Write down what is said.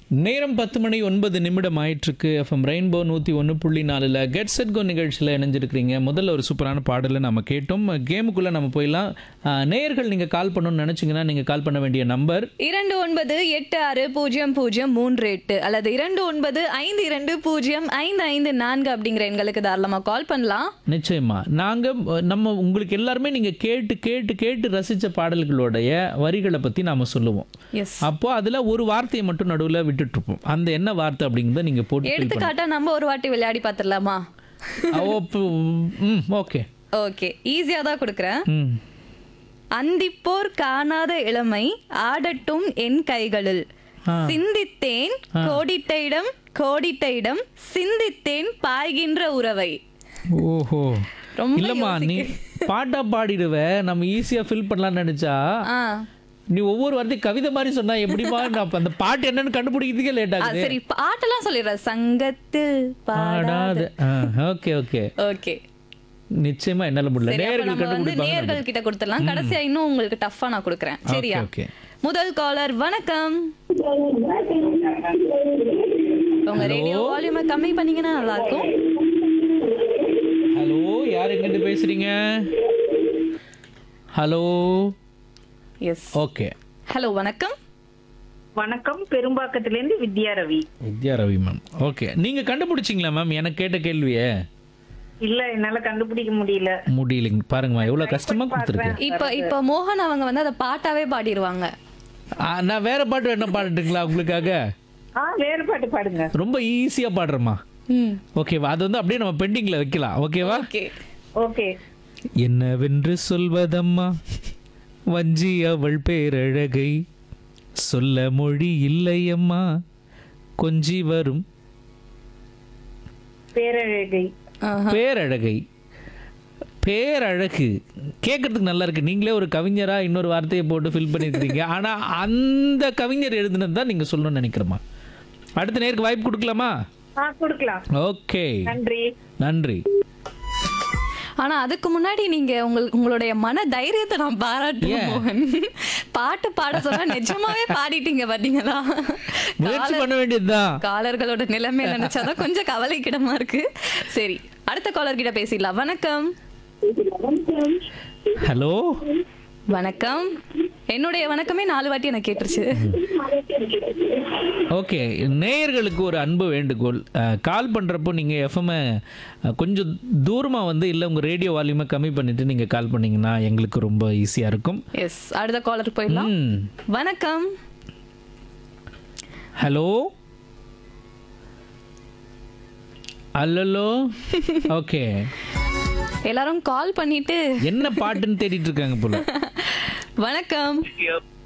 நேரம் பத்து மணி ஒன்பது நிமிடம் ஆயிட்டிருக்கு எஃப்எம் ரெயின்போ நூற்றி ஒன்று புள்ளி நாலில் கெட் செட் கோ நிகழ்ச்சியில் இணைஞ்சிருக்கிறீங்க முதல்ல ஒரு சூப்பரான பாடலை நம்ம கேட்டோம் கேமுக்குள்ளே நம்ம போயிடலாம் ஆஹ், நேயர்கள் நீங்கள் கால் பண்ணணும்னு நினச்சிங்கன்னா நீங்கள் கால் பண்ண வேண்டிய நம்பர் இரண்டு ஒன்பது எட்டு ஆறு பூஜ்ஜியம் பூஜ்ஜியம் மூன்று எட்டு அல்லது இரண்டு ஒன்பது ஐந்து இரண்டு பூஜ்ஜியம் ஐந்து ஐந்து நான்கு அப்படிங்கிற எண்களுக்கு தாராளமாக கால் பண்ணலாம் நிச்சயமா நாங்கள் நம்ம உங்களுக்கு எல்லாருமே நீங்கள் கேட்டு கேட்டு கேட்டு ரசித்த பாடல்களுடைய வரிகளை பற்றி நாம் சொல்லுவோம் எஸ் அப்போ அதில் ஒரு வார்த்தையை மட்டும் நடுவில் விட்டுட்ருப்போம் அந்த என்ன வார்த்தை அப்படிங்கிறத நீங்கள் போட்டு fill எடுத்துக்காட்டா நம்ம ஒரு வாட்டி விளையாடி பார்த்துடலாமா பண்ண- ஓ, இப்போ, ம் ஓகே ஓகே ஈஸியாக தான் கொடுக்குறேன் ம் அந்திப்போர் காணாத இளமை ஆடட்டும் என் கைகளில் சிந்தித்தேன் கோடிட்ட இடம் கோடிட்ட இடம் சிந்தித்தேன் பாய்கின்ற உறவை ஓஹோ ரொம்ப இல்லம்மா நீ பாட்டா பாடிடுவ நம்ம ஈஸியா ஃபில் பண்ணலாம்னு நினைச்சா ஆ நீ ஒவ்வொரு வார்த்தையும் கவிதை மாதிரி சொன்னா எப்படிமா நான் அப்ப அந்த பாட்டு என்னன்னு கண்டுபிடிக்கிறதுக்கே லேட் ஆ, ஆகுது சரி பாட்டெல்லாம் சொல்லிடுறேன் சங்கத்தில் பாடாத பாடாது ஓகே ஓகே ஓகே நிச்சயமா என்னால முடியல சரி அப்ப நேர்கள் நம்ம வந்து கண்டுபிடிப்பாங்க நேயர்கள் கிட்ட கொடுத்துடலாம் கடைசியா இன்னும் உங்களுக்கு டஃபா நான் கொடுக்குறேன் சரியா ஓகே முதல் காலர் வணக்கம் உங்க ரேடியோ வால்யூமை கம்மி பண்ணீங்கன்னா நல்லா இருக்கும் ஹலோ யார் எங்கிட்டு பேசுறீங்க ஹலோ எஸ் ஓகே ஹலோ வணக்கம் வணக்கம் பெரும்பாக்கத்திலேருந்து வித்யா ரவி வித்யா ரவி மேம் ஓகே நீங்க கண்டுபிடிச்சிங்களா மேம் எனக்கு கேட்ட கேள்வியே இல்ல என்னால கண்டுபிடிக்க முடியல முடியலைங்க பாருங்கம்மா எவ்வளவு கஷ்டமா கொடுத்துருக்கேன் இப்ப இப்ப மோகன் அவங்க வந்து அதை பாட்டாவே பாடிடுவாங்க ஆ, நான் வேற பாட்டு என்ன பாடட்டுங்களா உங்களுக்காக ஆ வேற பாட்டு பாடுங்க ரொம்ப ஈஸியா பாடுறேம்மா ம் ஓகேவா அது வந்து அப்படியே நம்ம பெண்டிங்ல வைக்கலாம் ஓகேவா ஓகே ஓகே என்னவென்று சொல்வதம்மா வஞ்சி அவள் பேரழகை சொல்ல மொழி இல்லையம்மா கொஞ்சி வரும் பேரழகை பேரழகை பேரழகு கேட்கறதுக்கு நல்லா இருக்கு நீங்களே ஒரு கவிஞரா இன்னொரு வார்த்தையை போட்டு ஃபில் பண்ணிருக்கீங்க ஆனா அந்த கவிஞர் எழுதுனது தான் நீங்க சொல்லணும்னு நினைக்கிறேம்மா அடுத்த நேருக்கு வாய்ப்பு கொடுக்கலாமா ஆ கொடுக்கலாம் ஓகே நன்றி நன்றி ஆனா அதுக்கு முன்னாடி நீங்க உங்கள் உங்களுடைய மன தைரியத்தை நான் பாராட்டுவேன் மோகன் பாட்டு பாட சொன்னா நிஜமாவே பாடிட்டீங்க பாத்தீங்களா முயற்சி பண்ண வேண்டியதுதான் காலர்களோட நிலைமை நினைச்சாதான் கொஞ்சம் கவலைக்கிடமா இருக்கு சரி அடுத்த காலர் கிட்ட பேசிடலாம் வணக்கம் ஹலோ வணக்கம் என்னுடைய வணக்கமே நாலு வாட்டி எனக்கு கேட்டுருச்சு ஓகே நேயர்களுக்கு ஒரு அன்பு வேண்டுகோள் அஹ், கால் பண்ணுறப்போ நீங்கள் எஃப்எம் கொஞ்சம் தூரமாக வந்து இல்லை உங்கள் ரேடியோ வால்யூமை கம்மி பண்ணிவிட்டு நீங்கள் கால் பண்ணீங்கன்னா எங்களுக்கு ரொம்ப ஈஸியாக இருக்கும் எஸ் அடுத்த காலருக்கு போயிடலாம் ம் வணக்கம் ஹலோ அல்லலோ ஓகே எல்லாரும் கால் பண்ணிட்டு என்ன பாட்டுன்னு தேடிட்டு இருக்காங்க போல வணக்கம்